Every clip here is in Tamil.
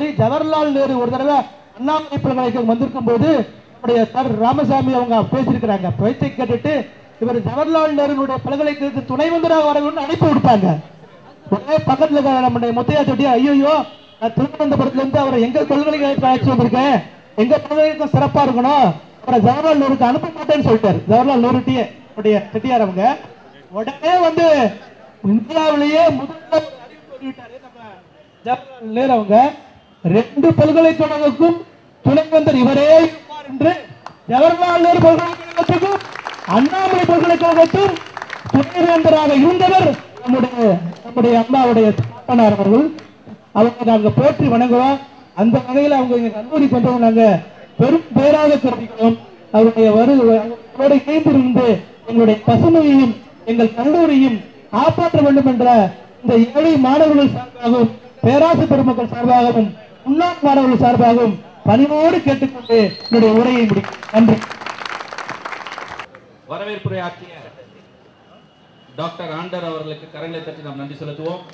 மாதிரி ஜவஹர்லால் நேரு ஒரு தடவை அண்ணாமலை பல்கலைக்கழகம் வந்திருக்கும் போது நம்முடைய சர் ராமசாமி அவங்க பேசியிருக்கிறாங்க பேச்சை கேட்டுட்டு இவர் ஜவஹர்லால் நேருனுடைய பல்கலைக்கழகத்துக்கு துணைவேந்தராக வர வேண்டும் அழைப்பு விடுத்தாங்க உடனே பக்கத்துல இருக்கிற நம்முடைய முத்தையா தொட்டி ஐயோ நான் திருவனந்தபுரத்துல இருந்து அவரை எங்க பல்கலைக்கழகத்துக்கு அழைச்சு வந்திருக்கேன் எங்க பல்கலைக்கழகம் சிறப்பா இருக்கணும் அவரை ஜவஹர்லால் நேருக்கு அனுப்ப மாட்டேன்னு சொல்லிட்டாரு ஜவஹர்லால் நேருட்டியே நம்முடைய செட்டியார் அவங்க உடனே வந்து இந்தியாவிலேயே முதல்ல ஒரு அறிவிப்பு வெளியிட்டாரு நம்ம ஜவஹர்லால் நேரு அவங்க ரெண்டு பல்கலைக்கழகத்துக்கும் துணைவேந்தர் இவரே இருப்பார் என்று ஜவஹர்லால் நேரு பல்கலைக்கழகத்துக்கும் அண்ணாமலை பல்கலைக்கழகத்துக்கும் துணைவேந்தராக இருந்தவர் நம்முடைய நம்முடைய அம்மாவுடைய பாட்டனார் அவர்கள் அவங்க நாங்க போற்றி வணங்குறோம் அந்த வகையில் அவங்க எங்க கல்லூரி பண்றவங்க நாங்க பெரும் பேராக கருதிக்கிறோம் அவருடைய வரு அவரோட இணைந்திருந்து எங்களுடைய பசுமையையும் எங்கள் கல்லூரியும் காப்பாற்ற வேண்டும் என்ற இந்த ஏழை மாணவர்கள் சார்பாகவும் பேராசை பெருமக்கள் சார்பாகவும் முன்னாள் மாணவர்கள் சார்பாகவும் பணிவோடு கேட்டுக்கொண்டு என்னுடைய உரையை முடிக்கும் நன்றி வரவேற்புரை ஆற்றிய டாக்டர் ஆண்டர் அவர்களுக்கு கரங்களை தட்டி நாம் நன்றி செலுத்துவோம்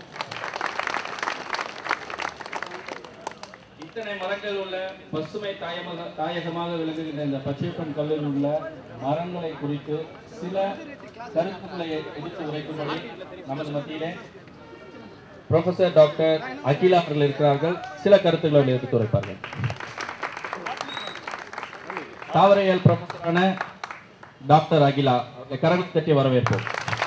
இத்தனை மரங்கள் உள்ள பசுமை தாயமாக தாயகமாக விளங்குகின்ற இந்த பச்சைப்பன் கல்லூரியில் உள்ள மரங்களை குறித்து சில கருத்துக்களை எடுத்து உரைக்கும்படி நமது மத்தியிலே ப்ரொஃபசர் டாக்டர் அகிலா அவர்கள் இருக்கிறார்கள் சில கருத்துக்களை எடுத்து உரைப்பார்கள் தாவரையல் ப்ரொஃபஸரான டாக்டர் அகிலா அவர்களை கரங்கள் தட்டி வரவேற்போம்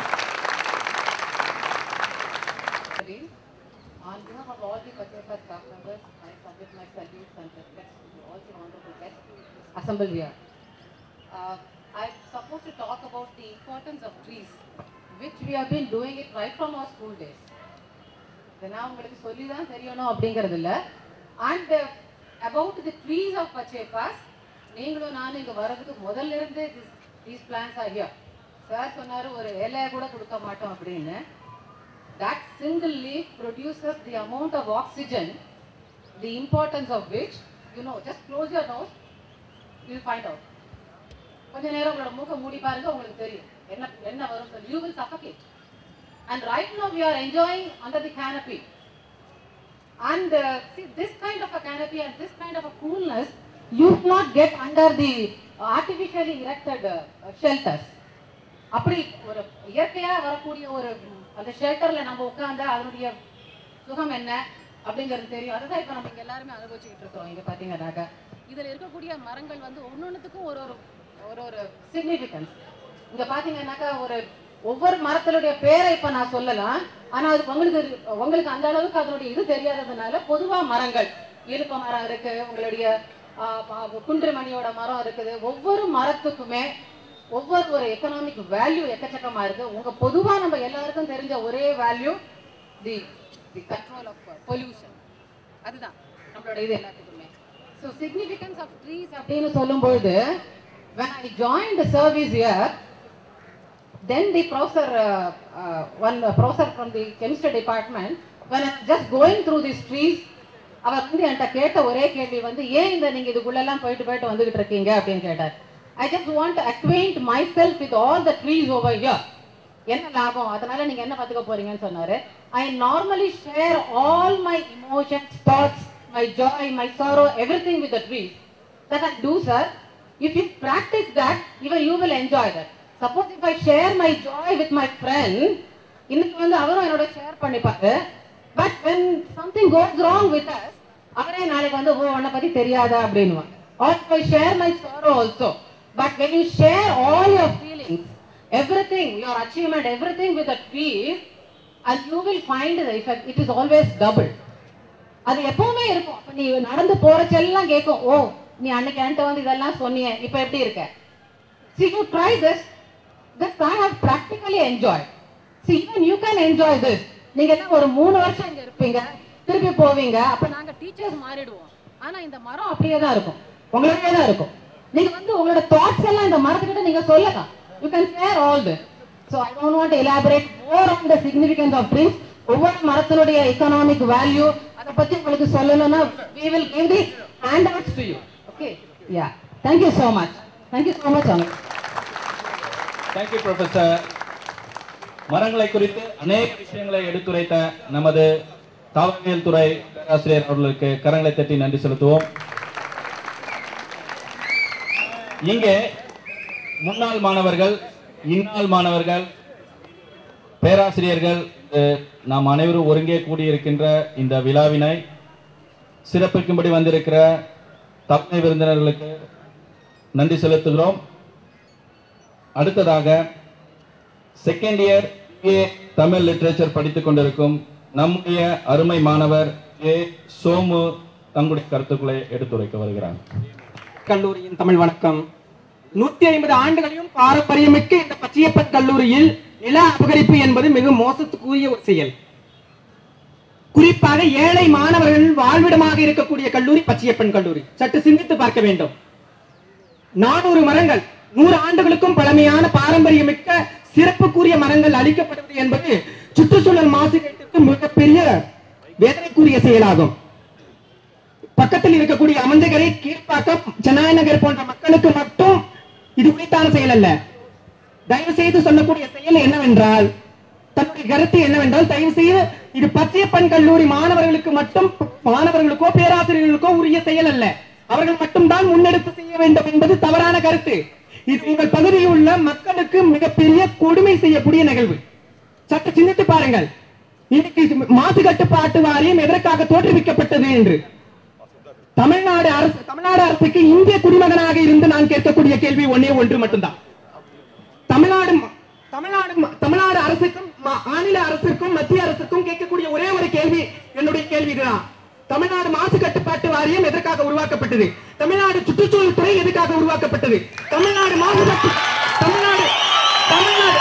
Today, on behalf of all the Pachepa staff members, I submit my salutes and respects to all the honorable guests assembled here. Uh, I'm supposed to talk about the importance of trees, which we have been doing it right from our school days. இதெல்லாம் உங்களுக்கு சொல்லி தான் தெரியணும் அப்படிங்கிறது இல்லை and about the trees of பச்சேபாஸ் நீங்களும் நானும் இங்கே வர்றதுக்கு முதல்ல இருந்தே தீஸ் பிளான்ஸ் ஆகியா சார் சொன்னார் ஒரு இலைய கூட கொடுக்க மாட்டோம் அப்படின்னு that single leaf produces the amount of oxygen, the importance of which, you know, just close your nose, you'll find out. கொஞ்ச நேரம் உங்களோட மூக்க மூடி பாருங்க உங்களுக்கு தெரியும் என்ன என்ன வரும் சொல்லி you will suffocate and right no we are enjoying under the canopy and uh, see this kind of a canopy and this kind of a coolness you will not get under the artificially erected uh, shelters அப்படி ஒரு இயற்கையா வரக்கூடிய ஒரு ம், அந்த ஷெல்டர்ல நம்ம உட்கார்ந்தா அதனுடைய சுகம் என்ன அப்படிங்கிறது தெரியும் அதுதான் இப்ப நம்ம இங்க எல்லாருமே அனுபவிச்சுக்கிட்டு இருக்கோம் இங்க பாத்தீங்கன்னாக்க இதுல இருக்கக்கூடிய மரங்கள் வந்து ஒன்னொன்னுத்துக்கும் ஒரு ஒரு ஒரு ஒரு சிக்னிஃபிகன்ஸ் இங்க பாத்தீங்கன்னாக்கா ஒரு ஒவ்வொரு மரத்தினுடைய பேரை இப்ப நான் சொல்லலாம் ஆனா அது உங்களுக்கு உங்களுக்கு அந்த அளவுக்கு அதனுடைய இது தெரியாததுனால பொதுவா மரங்கள் இலுப்ப மரம் இருக்கு உங்களுடைய ஆ, ப- குன்றுமணியோட மரம் இருக்குது ஒவ்வொரு மரத்துக்குமே ஒவ்வொரு ஒரு எக்கனாமிக் வேல்யூ எக்கச்சக்கமா இருக்கு உங்க பொதுவா நம்ம எல்லாருக்கும் தெரிஞ்ச ஒரே value the the control of pollution அதுதான் நம்மளோட இது எல்லாத்துக்குமே ஸோ சிக்னிஃபிகன்ஸ் ஆஃப் ட்ரீஸ் அப்படின்னு சொல்லும்பொழுது when I joined the service here then the professor uh, uh, one uh, professor from the chemistry department when I was just going through these trees அவர் வந்து என்கிட்ட கேட்ட ஒரே கேள்வி வந்து ஏன் இந்த நீங்க இதுக்குள்ளெல்லாம் போயிட்டு போயிட்டு வந்துகிட்டு இருக்கீங்க அப்படின்னு கேட்டார் I just want to acquaint myself with all the trees over here என்ன லாபம் அதனால நீங்க என்ன பாத்துக்க போறீங்கன்னு சொன்னாரு I normally share all my emotions thoughts my joy my sorrow everything with the trees that I do sir if you practice that even you will enjoy that suppose if I share my joy with my friend இன்னைக்கு வந்து அவரும் என்னோட ஷேர் பண்ணிப்பாரு but when something goes wrong with us அவரே நாளைக்கு வந்து ஓ உன்னை பத்தி தெரியாதா அப்படின்னுவான் also I share my sorrow also but when you share all your feelings everything, your achievement, everything with a trees, and you will find the effect. It is always double. அது எப்பவுமே இருக்கும் அப்ப நீ நடந்து போறச்செல்லாம் கேட்கும் ஓ நீ அன்னைக்கு என்கிட்ட வந்து இதெல்லாம் சொன்னியே இப்ப எப்படி இருக்க see you try this this I have practically enjoyed see even you can enjoy this நீங்க எல்லாம் ஒரு மூணு வருஷம் இங்க இருப்பீங்க திருப்பி போவீங்க அப்ப நாங்க டீச்சர்ஸ் மாறிடுவோம் ஆனா இந்த மரம் அப்படியே தான் இருக்கும் உங்களுக்கே தான் இருக்கும் நீங்க வந்து உங்களோட தாட்ஸ் எல்லாம் இந்த மரத்துக்கிட்ட நீங்க சொல்லலாம் you can share all this so I don't want elaborate more on the significance of trees ஒவ்வொரு மரத்தினுடைய எக்கனாமிக் வேல்யூ அதை பத்தி உங்களுக்கு சொல்லணும்னா we will give the handouts to you okay yeah thank you so much thank you so much Amit thank you professor மரங்களை குறித்து அநேக விஷயங்களை எடுத்துரைத்த நமது தாவரவியல் துறை பேராசிரியர் அவர்களுக்கு கரங்களை தட்டி நன்றி செலுத்துவோம் இங்கே முன்னாள் மாணவர்கள் இந்நாள் மாணவர்கள் பேராசிரியர்கள் அஹ், நாம் அனைவரும் ஒருங்கே கூடியிருக்கின்ற இந்த விழாவினை சிறப்பிக்கும்படி வந்திருக்கிற தலைமை விருந்தினர்களுக்கு நன்றி செலுத்துகிறோம் அடுத்ததாக second year A Tamil literature படித்துக் கொண்டிருக்கும் நம்முடைய அருமை மாணவர் ஏ சோமு தங்களுடைய கருத்துக்களை எடுத்துரைக்க வருகிறார் கல்லூரியின் தமிழ் வணக்கம் நூத்தி ஐம்பது ஆண்டுகளையும் பாரம்பரியமிக்க இந்த பச்சையப்பன் கல்லூரியில் நில அபகரிப்பு என்பது மிக மோசத்துக்குரிய ஒரு செயல் குறிப்பாக ஏழை மாணவர்கள் வாழ்விடமாக இருக்கக்கூடிய கல்லூரி பச்சையப்பன் கல்லூரி சற்று சிந்தித்து பார்க்க வேண்டும் நானூறு மரங்கள் நூறு ஆண்டுகளுக்கும் பழமையான பாரம்பரியமிக்க சிறப்புக்குரிய மரங்கள் அழிக்கப்படுவது என்பது சுற்றுச்சூழல் மாசுகேட்டிற்கு மிகப்பெரிய வேதனைக்குரிய செயலாகும் பக்கத்தில் இருக்கக்கூடிய அமஞ்சகரை கீழ்ப்பாக்கம் சென்னாய் நகர் போன்ற மக்களுக்கு மட்டும் இது குறித்தான செயல் அல்ல தயவு செய்து சொல்லக்கூடிய செயல் என்னவென்றால் தன்னுடைய கருத்து என்னவென்றால் தயவு செய்து இது பச்சையப்பன் கல்லூரி மாணவர்களுக்கு மட்டும் மாணவர்களுக்கோ பேராசிரியர்களுக்கோ உரிய செயல் அல்ல அவர்கள் மட்டும்தான் முன்னெடுத்து செய்ய வேண்டும் என்பது தவறான கருத்து இது உங்கள் பகுதியில் உள்ள மக்களுக்கு மிகப்பெரிய கொடுமை செய்யக்கூடிய நிகழ்வு சற்று சிந்தித்து பாருங்கள் இன்னைக்கு மாசு கட்டுப்பாட்டு வாரியம் எதற்காக தோற்றுவிக்கப்பட்டது என்று தமிழ்நாடு அரசு தமிழ்நாடு அரசுக்கு இந்திய குடிமகனாக இருந்து நான் கேட்கக்கூடிய கேள்வி ஒன்னே ஒன்று மட்டும்தான் தமிழ்நாடு ம- தமிழ்நாடு ம- தமிழ்நாடு அரசுக்கும் ம- மாநில அரசுக்கும் மத்திய அரசுக்கும் கேட்கக்கூடிய ஒரே ஒரு கேள்வி என்னுடைய கேள்வி இதுதான் தமிழ்நாடு மாசு கட்டுப்பாட்டு வாரியம் எதற்காக உருவாக்கப்பட்டது தமிழ்நாடு சுற்றுச்சூழல் துறை எதுக்காக உருவாக்கப்பட்டது தமிழ்நாடு மாசு கட்டு தமிழ்நாடு தமிழ்நாடு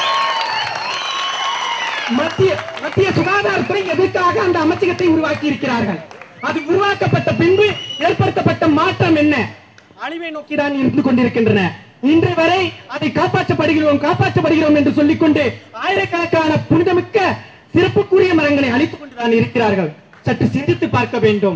மத்திய மத்திய சுகாதாரத்துறை எதற்காக அந்த அமைச்சகத்தை உருவாக்கி இருக்கிறார்கள் அது உருவாக்கப்பட்ட பின்பு ஏற்படுத்தப்பட்ட மாற்றம் என்ன அழிவை நோக்கிதான் இருந்து கொண்டிருக்கின்றன இன்று வரை அதை காப்பாற்றப்படுகிறோம் காப்பாற்றப்படுகிறோம் என்று சொல்லிக்கொண்டு ஆயிரக்கணக்கான புனிதமிக்க சிறப்புக்குரிய மரங்களை அழித்துக் கொண்டுதான் இருக்கிறார்கள் சற்று சிந்தித்து பார்க்க வேண்டும்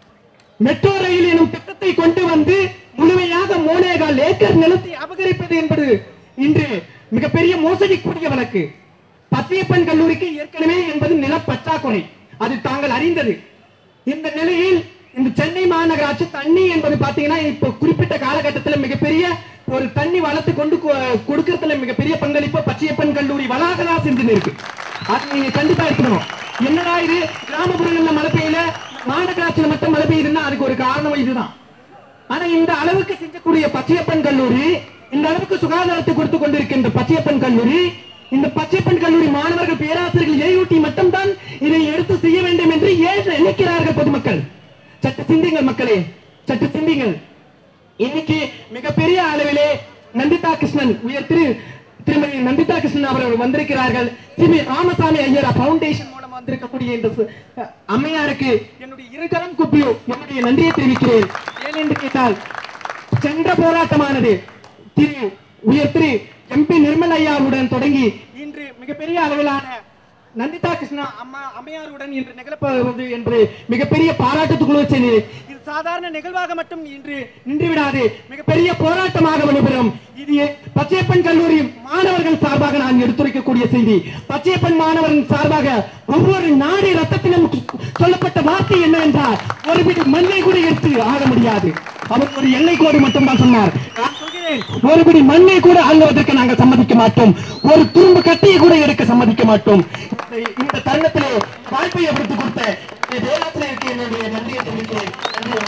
மெட்ரோ ரயில் எனும் திட்டத்தை கொண்டு வந்து முழுமையாக மூணேகால் ஏக்கர் நிலத்தை அபகரிப்பது என்பது இன்று மிகப்பெரிய மோசடிக்குரிய வழக்கு பச்சையப்பன் கல்லூரிக்கு ஏற்கனவே என்பது நில பற்றாக்குறை அது தாங்கள் அறிந்தது இந்த நிலையில் இந்த சென்னை மாநகராட்சி தண்ணி என்பது பாத்தீங்கன்னா இப்போ குறிப்பிட்ட காலகட்டத்தில் மிகப்பெரிய ஒரு தண்ணி வளர்த்து கொண்டு கொ- கொடுக்கறதுல மிகப்பெரிய பங்களிப்பு பச்சையப்பன் கல்லூரி வளாகதா செஞ்சு இருக்கு அது நீங்க கண்டிப்பா இருக்கணும் என்னடா இது கிராமப்புறங்கள்ல மழை பெய்யல மாநகராட்சியில மட்டும் மழை பெய்யுதுன்னா அதுக்கு ஒரு காரணம் இதுதான் ஆனா இந்த அளவுக்கு செஞ்சக்கூடிய பச்சையப்பன் கல்லூரி இந்த அளவுக்கு சுகாதாரத்தை கொடுத்து கொண்டிருக்கின்ற பச்சையப்பன் கல்லூரி இந்த பச்சையப்பன் கல்லூரி மாணவர்கள் பேராசிரியர்கள் ஏயூட்டி மட்டும்தான் இதை எடுத்து செய்ய வேண்டும் என்று ஏன் நினைக்கிறார்கள் பொதுமக்கள் சற்று சிந்திங்கள் மக்களே சற்று சிந்திங்கள் இன்னைக்கு மிகப்பெரிய அளவிலே நந்திதா கிருஷ்ணன் உயர் திரு திருமதி நந்திதா கிருஷ்ணன் அவர்கள் வந்திருக்கிறார்கள் ஸ்ரீ ராமசாமி ஐயரா பவுண்டேஷன் மூலம் வந்திருக்கக்கூடிய இந்த சு- அம்மையாருக்கு என்னுடைய இருகரம் குப்பி என்னுடைய நன்றியை தெரிவிக்கிறேன் ஏன் என்று கேட்டால் சென்ற போராட்டமானது திரு உயர் திரு எம்பி நிர்மல் ஐயாவுடன் தொடங்கி இன்று மிகப்பெரிய அளவிலான நந்திதா கிருஷ்ணா அம்மா அம்மையாருடன் இன்று நிகழப்போவது என்று மிகப்பெரிய பாராட்டத்துக்குள்ள செய்தி இது சாதாரண நிகழ்வாக மட்டும் இன்று நின்று விடாது மிகப்பெரிய போராட்டமாக நடைபெறும் இது பச்சையப்பன் கல்லூரி மாணவர்கள் சார்பாக நான் எடுத்துரைக்கக்கூடிய செய்தி பச்சையப்பன் மாணவர்கள் சார்பாக ஒவ்வொரு நாடி ரத்தத்திலும் சொல்லப்பட்ட வார்த்தை என்னவென்றால் ஒரு பிடி மண்ணை கூட எடுத்து ஆக முடியாது அவர் ஒரு எல்லை கோடு மட்டும் தான் சொன்னார் நான் சொல்கிறேன் ஒரு பிடி மண்ணை கூட அள்ளுவதற்கு நாங்கள் சம்மதிக்க மாட்டோம் ஒரு துரும்பு கட்டியை கூட எடுக்க சம்மதிக்க மாட்டோம் இந்த- இந்த தருணத்திலே வாய்ப்பை எடுத்து கொடுத்த இந்த தேவாசிரியருக்கு என்னுடைய நன்றியை தெரிவிக்கிறேன் நன்றி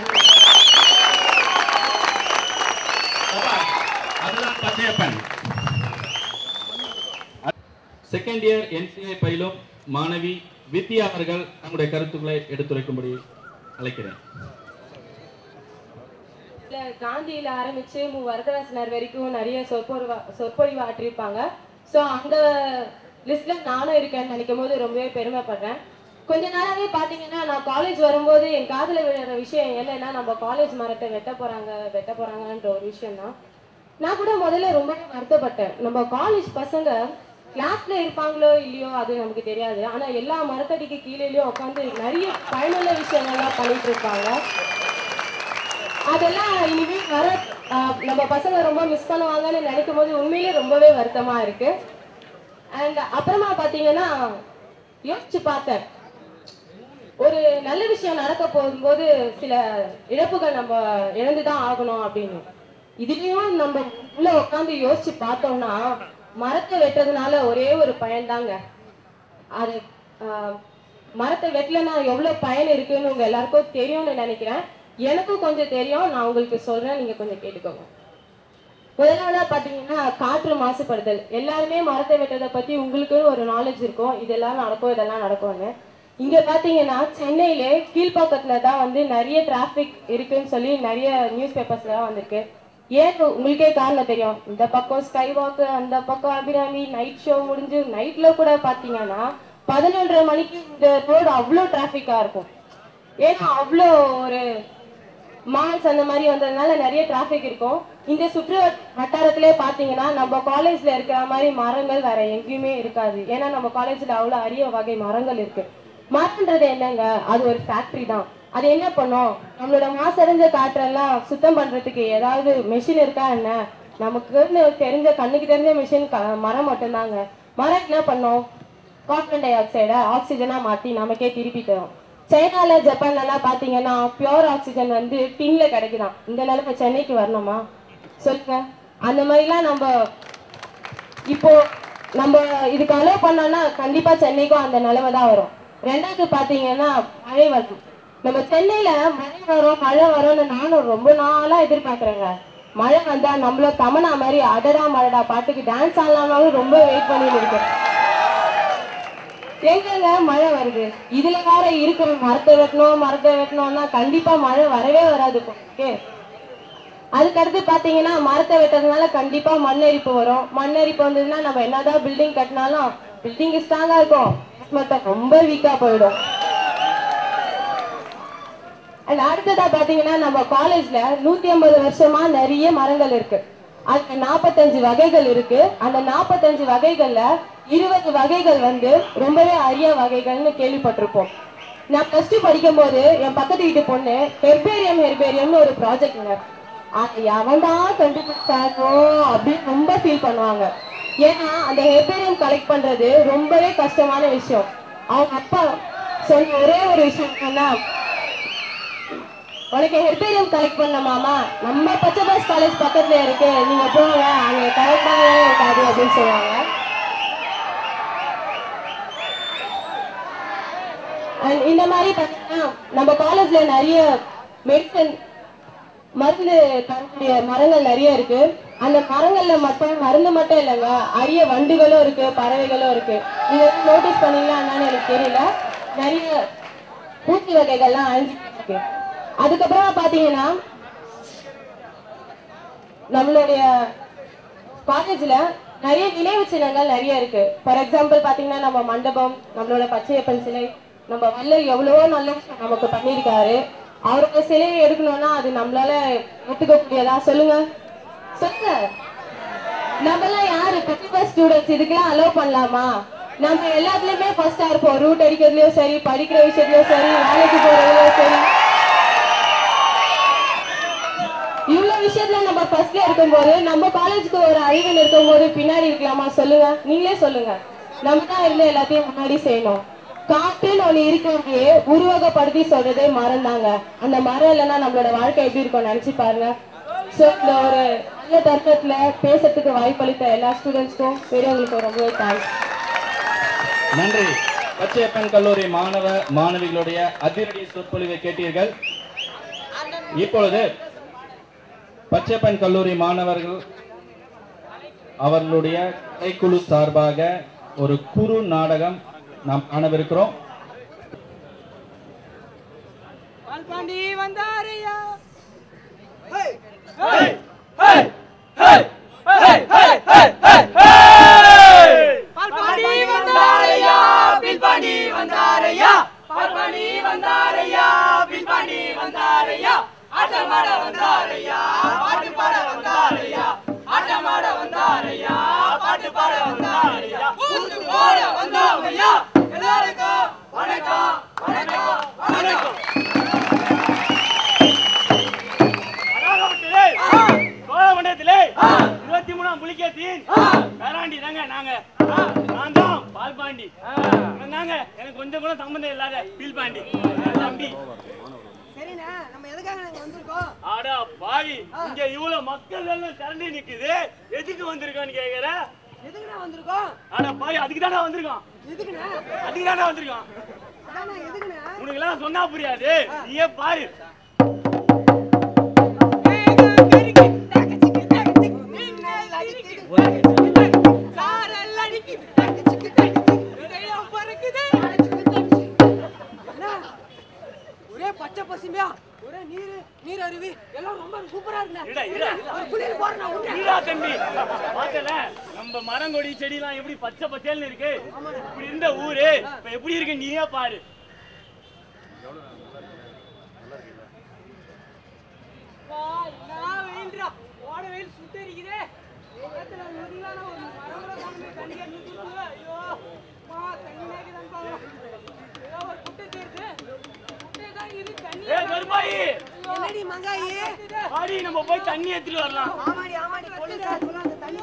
அதுதான் பச்சையப்பன் செகண்ட் இயர் என்சிஏ பயிலும் மாணவி வித்யா அவர்கள் தங்களுடைய கருத்துக்களை எடுத்துரைக்கும்படி அழைக்கிறேன் இல்ல காந்தியில ஆரம்பிச்சு மு வரதராசனார் வரைக்கும் நிறைய சொற்பொழிவு சொற்பொழிவு ஆற்றிருப்பாங்க ஸோ அந்த லிஸ்ட்ல நானும் இருக்கேன்னு நினைக்கும் போது ரொம்பவே பெருமைப்படுறேன் கொஞ்ச நாளாவே பாத்தீங்கன்னா நான் காலேஜ் வரும்போது என் காதுல விழுற விஷயம் என்னன்னா நம்ம காலேஜ் மரத்தை வெட்ட போறாங்க வெட்ட போறாங்கன்ற ஒரு விஷயம் தான் நான் கூட முதல்ல ரொம்பவே வருத்தப்பட்டேன் நம்ம காலேஜ் பசங்க கிளாஸ்ல இருப்பாங்களோ இல்லையோ அது நமக்கு தெரியாது ஆனா எல்லா மரத்தடிக்கு கீழேயும் உட்காந்து நிறைய பயனுள்ள விஷயங்கள்லாம் பண்ணிட்டு இருப்பாங்க அதெல்லாம் இனிமே வர ஆஹ், நம்ம பசங்க ரொம்ப மிஸ் பண்ணுவாங்கன்னு நினைக்கும் போது உண்மையிலே ரொம்பவே வருத்தமா இருக்கு அண்ட் அப்புறமா பாத்தீங்கன்னா யோசிச்சு பார்த்தேன் ஒரு நல்ல விஷயம் நடக்க போகும்போது சில இழப்புகள் நம்ம இழந்துதான் ஆகணும் அப்படின்னு இதுலயும் நம்ம உள்ள உட்காந்து யோசிச்சு பார்த்தோம்னா மரத்தை வெட்டுறதுனால ஒரே ஒரு பயன்தாங்க அது ஆஹ், மரத்தை வெட்டலைன்னா எவ்வளவு பயன் இருக்குன்னு உங்க எல்லாருக்கும் தெரியும்னு நினைக்கிறேன் எனக்கும் கொஞ்சம் தெரியும் நான் உங்களுக்கு சொல்றேன் நீங்க கொஞ்சம் கேட்டுக்கோங்க முதலாவதா பாத்தீங்கன்னா காற்று மாசுபடுதல் எல்லாருமே மரத்தை வெட்டுறதை பத்தி உங்களுக்குன்னு ஒரு நாலேஜ் இருக்கும் இதெல்லாம் நடக்கும் இதெல்லாம் நடக்கும்னு இங்க பாத்தீங்கன்னா சென்னையில கீழ்ப்பாக்கத்துல தான் வந்து நிறைய டிராபிக் இருக்குன்னு சொல்லி நிறைய நியூஸ் பேப்பர்ஸ்ல தான் வந்திருக்கு ஏன் உ- உங்களுக்கே காரணம் தெரியும் இந்த பக்கம் ஸ்கை வாக்கு அந்த பக்கம் அபிராமி நைட் ஷோ முடிஞ்சு நைட்ல கூட பாத்தீங்கன்னா பதினொன்றரை மணிக்கு இந்த ரோடு அவ்வளோ டிராஃபிக்கா இருக்கும் ஏன்னா அவ்வளோ ஒரு மால்ஸ் அந்த மாதிரி வந்ததுனால நிறைய டிராஃபிக் இருக்கும் இந்த சுற்று வட்- வட்டாரத்திலே பாத்தீங்கன்னா நம்ம காலேஜ்ல இருக்கிற மாதிரி மரங்கள் வேற எங்கேயுமே இருக்காது ஏன்னா நம்ம காலேஜ்ல அவ்வளவு அரிய வகை மரங்கள் இருக்கு மரம்ன்றது என்னங்க அது ஒரு ஃபேக்டரி தான் அது என்ன பண்ணும் நம்மளோட மாசடைஞ்ச காற்றெல்லாம் சுத்தம் பண்றதுக்கு ஏதாவது மெஷின் இருக்கா என்ன நமக்கு தெரிஞ்ச கண்ணுக்கு தெரிஞ்ச மிஷின் மரம் மட்டும்தாங்க மரம் என்ன பண்ணும் கார்பன் டை ஆக்சைடை ஆக்சிஜனா மாத்தி நமக்கே திருப்பி தரும் சைனால ஜப்பான்ல எல்லாம் பாத்தீங்கன்னா பியூர் ஆக்சிஜன் வந்து டின்ல கிடைக்குதாம் இந்த நிலைமை சென்னைக்கு வரணுமா சொல்லுங்க அந்த மாதிரிலாம் நம்ம இப்போ நம்ம இதுக்கு அலோவ் பண்ணோம்னா கண்டிப்பா சென்னைக்கும் அந்த நிலைமை தான் வரும் ரெண்டாவது பாத்தீங்கன்னா மழை வரும் நம்ம சென்னையில மழை வரும் மழை வரும்னு நானும் ரொம்ப நாளா எதிர்பார்க்கறேங்க மழை வந்தா நம்மள தமனா மாதிரி அடடா மழடா பாட்டுக்கு டான்ஸ் ஆடலாம்னாலும் ரொம்ப வெயிட் பண்ணிட்டு இருக்கேன் எங்கங்க மழை வருது இதுல வேற இருக்கிற மரத்தை வெட்டணும் மரத்தை வெட்டணும்னா கண்டிப்பா மழை வரவே வராது ஓகே அதுக்கடுத்து பாத்தீங்கன்னா மரத்தை வெட்டதுனால கண்டிப்பா மண்ணெரிப்பு வரும் மண்ணெரிப்பு வந்ததுன்னா நம்ம என்னதான் பில்டிங் கட்டினாலும் பில்டிங் ஸ்ட்ராங்கா இருக்கும் மத்த ரொம்ப வீக்கா போயிடும் அண்ட் அடுத்ததா பாத்தீங்கன்னா நம்ம காலேஜ்ல நூத்தி ஐம்பது வருஷமா நிறைய மரங்கள் இருக்கு அதுல நாற்பத்தஞ்சு வகைகள் இருக்கு அந்த நாற்பத்தஞ்சு வகைகள்ல இருபது வகைகள் வந்து ரொம்பவே அரிய வகைகள்னு கேள்விப்பட்டிருப்போம் நான் பிளஸ் டூ படிக்கும் போது என் பக்கத்து வீட்டு பொண்ணு ஹெர்பேரியம் ஹெர்பேரியம்னு ஒரு ப்ராஜெக்ட்ங்க அது எவன்தான் கண்டுபிடிச்சானோ அப்படின்னு ரொம்ப ஃபீல் பண்ணுவாங்க ஏன்னா அந்த ஹெர்பேரியம் கலெக்ட் பண்றது ரொம்பவே கஷ்டமான விஷயம் அவங்க அப்பா சொன்ன ஒரே ஒரு விஷயம் என்னன்னா உனக்கு ஹெர்பேரியம் கலெக்ட் பண்ண மாமா நம்ம பச்சைபாஸ் காலேஜ் பக்கத்துல இருக்கு நீங்க போங்க அங்க கரெக்டாகவே இருக்காது அப்படின்னு சொல்லுவாங்க அண்ட் இந்த மாதிரி பார்த்தீங்கன்னா நம்ம காலேஜ்ல நிறைய மெடிசன் மருந்து தரக்கூடிய மரங்கள் நிறைய இருக்கு அந்த மரங்கள்ல மட்டும் மருந்து மட்டும் இல்லைங்க அரிய வண்டுகளும் இருக்கு பறவைகளும் இருக்கு இது நோட்டீஸ் பண்ணீங்களா என்னன்னு எனக்கு தெரியல நிறைய பூச்சி வகைகள்லாம் அழிஞ்சிட்டு இருக்கு அதுக்கப்புறமா பாத்தீங்கன்னா நம்மளுடைய காலேஜ்ல நிறைய நினைவு சின்னங்கள் நிறைய இருக்கு ஃபார் எக்ஸாம்பிள் பாத்தீங்கன்னா நம்ம மண்டபம் நம்மளோட பச்சையப்பன் சிலை நம்ம வள்ளல் எவ்வளவோ நல்ல விஷயம் நமக்கு பண்ணியிருக்காரு அவரோட சிலையை எடுக்கணும்னா அது நம்மளால ஒத்துக்கக்கூடியதா சொல்லுங்க சொல்லுங்க நம்ம எல்லாம் யாரு பெரிய ஸ்டூடெண்ட்ஸ் இதுக்கெல்லாம் அலோவ் பண்ணலாமா நம்ம எல்லாத்துலயுமே ஃபர்ஸ்டா இருப்போம் ரூட் அடிக்கிறதுலயும் சரி படிக்கிற விஷயத்துலயும் சரி வேலைக்கு போறதுலயும் சரி இவ்வளவு விஷயத்துல நம்ம ஃபர்ஸ்ட்ல இருக்கும்போது நம்ம காலேஜ்க்கு ஒரு அறிவன் இருக்கும்போது பின்னாடி இருக்கலாமா சொல்லுங்க நீங்களே சொல்லுங்க நம்ம தான் இருந்து எல்லாத்தையும் முன்னாடி செய்யணும் காட்டுன்னு ஒண்ணு இருக்கிறதே உருவகப்படுத்தி சொல்றதே மரம் தாங்க அந்த மரம் இல்லைன்னா நம்மளோட வாழ்க்கை எப்படி இருக்கும் நினைச்சு பாருங்க சோ இந்த ஒரு நல்ல தருணத்துல பேசுறதுக்கு வாய்ப்பளித்த எல்லா ஸ்டூடெண்ட்ஸ்க்கும் பெரியவங்களுக்கும் ரொம்பவே தேங்க்ஸ் நன்றி பச்சையப்பன் கல்லூரி மாணவ மாணவிகளுடைய அதிரடி சொற்பொழிவை கேட்டீர்கள் இப்பொழுது பச்சையப்பன் கல்லூரி மாணவர்கள் அவர்களுடைய கலைக்குழு சார்பாக ஒரு குறு நாடகம் நாம் காணவிருக்கிறோம் பால்பாண்டி வந்தாரையா பால்பாண்டி வந்தாரையா பில்பாண்டி வந்தாரையா பால்பாண்டி வந்தாரையா பில்பாண்டி வந்தாரையா ஆட்டமாட வந்தாரையா பாட்டு பாட வந்தாரையா ஆட்டமாட வந்தாரையா பாட்டு பாட வந்தாரையா ஊருக்கு போட வந்தாரையா எல்லாருக்கும் வணக்கம் வணக்கம் வணக்கம் அதாகப்பட்டதே, சோழமண்டலத்திலே இருபத்தி மூணாம் புலிகேசியின் பேராண்டி தாங்க நாங்க நான் தான் பால் பாண்டி நாங்க எனக்கு கொஞ்சம் கூட சம்பந்தம் இல்லாத பீல் பாண்டி என் தம்பி சரிண்ணே நம்ம எதுக்காக நாங்க வந்திருக்கோம் ஆடா பாவி இங்க இவ்வளவு மக்கள் எல்லாம் திரண்டு நிக்குது எதுக்கு வந்திருக்கான்னு கேக்குற எதுக்குண்ணே வந்திருக்கோம் ஆடா பாவி அதுக்கு தானே வந்திருக்கோம் எதுக்குண்ணே அதுக்கு தானே வந்திருக்கோம் அதாண்ணே எதுக்குண்ணே உனக்கு எல்லாம் சொன்னா புரியாது நீயே பாரு அண்ணா, ஒரே பச்சை பசுமையா ஒரே நீர் நீர் அருவி எல்லாம் ரொம்ப சூப்பரா இருடா, இருக்குண்ணே இருடா. ஒரு குளியல் போறேன் உடனே இருடா தம்பி பாத்தல நம்ம மரங்கொடி செடிலாம் எப்படி பச்சை பச்சைன்னு இருக்கு இப்படி இருந்த ஊரு இப்ப எப்படி இருக்கு நீயே பாரு ஓட வெயில் சுட்டரிக்குதே நேரத்துல நொடியிலான ஒரு மரம் கூட காணுமே தண்ணியா நிறுத்துது ஐயோ மா தண்ணி நாக்கி தான் ஏதோ ஒரு குட்டை தேர்து குட்டை தான் இது தண்ணி ஏ கருப்பாயி என்னடி மங்காயி பாடி நம்ம போய் தண்ணி எடுத்துட்டு வரலாம் ஆமாடி ஆமாடி போலீஸ் அந்த தண்ணி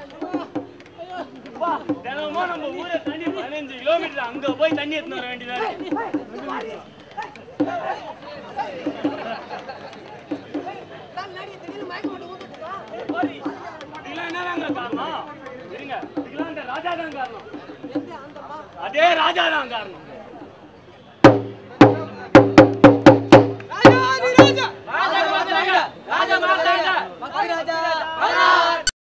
வா தினமும் நம்ம ஊரை தண்ணி பதினஞ்சு கிலோமீட்டர் அங்க போய் தண்ணி எடுத்துட்டு வர வேண்டியதா இருக்கு பாடி இதெல்லாம் என்னதாங்க காரணம் இருங்க இதெல்லாம் அந்த ராஜா தான் காரணம் அதே ராஜா தான் காரணம்